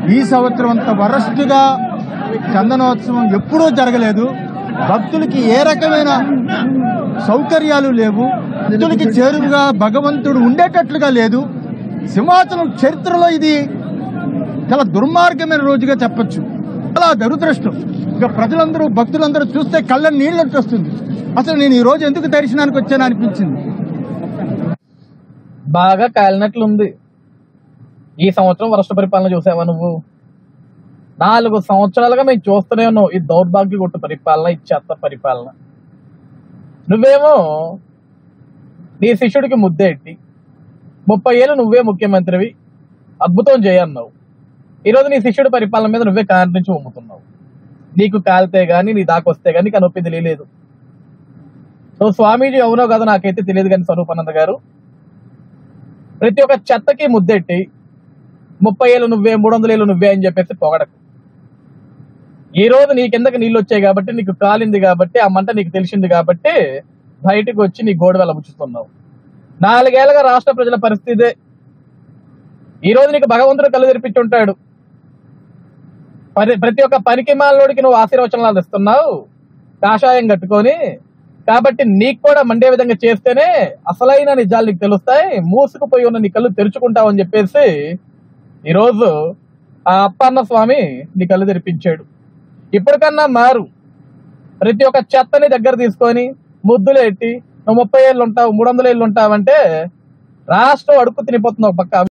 ఈ సంవత్సరం అంత వరస్ట్గా చందనోత్సవం ఎప్పుడూ జరగలేదు భక్తులకి ఏ రకమైన సౌకర్యాలు లేవు భక్తులకి చేరువుగా భగవంతుడు ఉండేటట్లుగా లేదు సింహాచలం చరిత్రలో ఇది చాలా దుర్మార్గమైన రోజుగా చెప్పొచ్చు చాలా దురదృష్టం ఇక ప్రజలందరూ భక్తులందరూ చూస్తే కళ్ళ నీళ్ళు వస్తుంది అసలు నేను ఈ రోజు ఎందుకు దర్శనానికి వచ్చాను అనిపించింది బాగా కాలినట్లుంది ఈ సంవత్సరం వరష్ట పరిపాలన చూసావా నువ్వు నాలుగు సంవత్సరాలుగా మేము చూస్తూనే ఉన్నాం ఈ దౌర్భాగ్య కొట్టు పరిపాలన ఈ చెత్త పరిపాలన నువ్వేమో నీ శిష్యుడికి ముద్దేట్టి ముప్పై ఏళ్ళు నువ్వే ముఖ్యమంత్రివి అద్భుతం చేయన్నావు ఈరోజు నీ శిష్యుడి పరిపాలన మీద నువ్వే కాని నుంచి ఉమ్ముతున్నావు నీకు కాలితే గాని నీ దాకొస్తే గాని నీకు ఆ నొప్పి తెలియలేదు సో స్వామీజీ అవునో కదా నాకైతే తెలియదు కానీ స్వరూపానంద గారు ప్రతి ఒక్క చెత్తకి ముద్దెట్టి ముప్పై ఏళ్ళు నువ్వే మూడు వందల ఏళ్ళు నువ్వే అని చెప్పేసి పొగడకు ఈ రోజు నీ కిందకి నీళ్ళు వచ్చాయి కాబట్టి నీకు కాలింది కాబట్టి ఆ మంట నీకు తెలిసింది కాబట్టి బయటకు వచ్చి నీ గోడ వెళ్ళబుచ్చుతున్నావు నాలుగేళ్లుగా రాష్ట్ర ప్రజల పరిస్థితి ఇదే. ఈ రోజు నీకు భగవంతుడు కళ్ళు తెరిపించి ఉంటాడు పరి- ప్రతి ఒక్క పనికి మాలోడికి నువ్వు ఆశీర్వచనాలు ఇస్తున్నావు కాషాయం కట్టుకొని కాబట్టి నీకు కూడా మండే విధంగా చేస్తేనే అసలైన నిజాలు నీకు తెలుస్తాయి మూసుకుపోయి ఉన్న నీ కళ్ళు తెరుచుకుంటావు అని చెప్పేసి ఈరోజు ఆ అప్పన్న స్వామి నీ కళ్ళు తెరిపించాడు ఇప్పటికన్నా మారు ప్రతి ఒక్క చెత్తని దగ్గర తీసుకొని ముద్దులు ఎట్టి నువ్వు ముప్పై ఏళ్ళు ఉంటావు మూడు వందల ఏళ్ళు ఉంటావంటే రాష్ట్రం అడుక్కు తినిపోతుంది ఒక పక్క